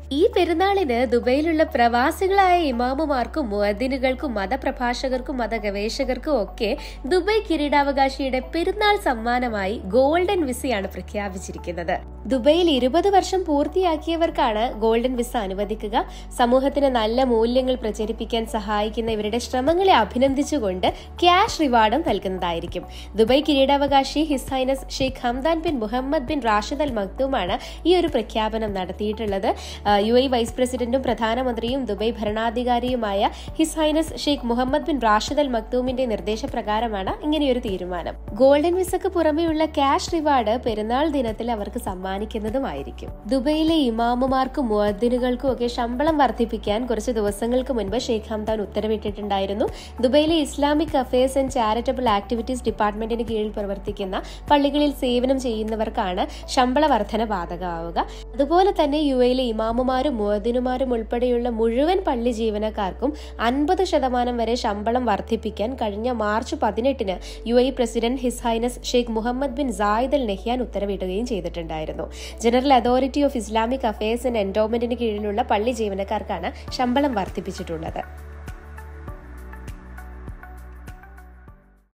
ഈ പെരുന്നാളിന് ദുബൈയിലുള്ള പ്രവാസികളായ ഇമാമുമാർക്കും മുഅദ്ദിനുകൾക്കും മതപ്രഭാഷകർക്കും മതഗവേഷകർക്കും ഒക്കെ ദുബൈ കിരീടാവകാശിയുടെ പെരുന്നാൾ സമ്മാനമായി ഗോൾഡൻ വിസയാണ് പ്രഖ്യാപിച്ചിരിക്കുന്നത് ദുബൈയിൽ ഇരുപത് വർഷം പൂർത്തിയാക്കിയവർക്കാണ് ഗോൾഡൻ വിസ അനുവദിക്കുക സമൂഹത്തിന് നല്ല മൂല്യങ്ങൾ പ്രചരിപ്പിക്കാൻ സഹായിക്കുന്ന ഇവരുടെ ശ്രമങ്ങളെ അഭിനന്ദിച്ചുകൊണ്ട് ക്യാഷ് റിവാർഡും നൽകുന്നതായിരിക്കും ദുബൈ കിരീടാവകാശി His Highness Sheikh Hamdan bin Mohammed bin Rashid Al മക്തൂമാണ് ഈ ഒരു പ്രഖ്യാപനം നടത്തിയിട്ടുള്ളത് യു എ വൈസ് പ്രസിഡന്റും പ്രധാനമന്ത്രിയും ദുബൈ ഭരണാധികാരിയുമായ His Highness Sheikh Mohammed bin Rashid Al മക്തൂമിന്റെ നിർദ്ദേശപ്രകാരമാണ് ഇങ്ങനെയൊരു തീരുമാനം ഗോൾഡൻ വിസക്ക് പുറമെയുള്ള ക്യാഷ് റിവാർഡ് പെരുന്നാൾ ദിനത്തിൽ അവർക്ക് സമ്മാനിക്കുന്നതുമായിരിക്കും ദുബൈയിലെ ഇമാമുമാർക്കും മുഅദ്ദിനുകൾക്കും ഒക്കെ ശമ്പളം വർദ്ധിപ്പിക്കാൻ കുറച്ച് ദിവസങ്ങൾക്ക് മുൻപ് ഷെയ്ഖ് ഹംദാൻ ഉത്തരവിട്ടിട്ടുണ്ടായിരുന്നു ദുബൈയിലെ Islamic affairs and charitable activities ഡിപ്പാർട്ട്മെന്റിന് കീഴിൽ പ്രവർത്തിക്കുന്ന പള്ളികളിൽ സേവനം ചെയ്യുന്നവർക്കാണ് ശമ്പള വർധന ബാധകമാവുക അതുപോലെ തന്നെ യു എയിലെ ഇമാമുമാരും മുഅദ്ദിനുമാരും ഉൾപ്പെടെയുള്ള മുഴുവൻ പള്ളി ജീവനക്കാർക്കും അൻപത് ശതമാനം വരെ ശമ്പളം വർദ്ധിപ്പിക്കാൻ കഴിഞ്ഞ മാർച്ച് പതിനെട്ടിന് U A president His Highness Sheikh Mohammed bin Zayed Al Nahyan ഉത്തരവിടുകയും ചെയ്തിട്ടുണ്ടായിരുന്നു general authority of Islamic affairs and എൻഡോമെന്റിന് കീഴിലുള്ള പള്ളി ജീവനക്കാർക്കാണ് ശമ്പളം വർദ്ധിപ്പിച്ചിട്ടുള്ളത്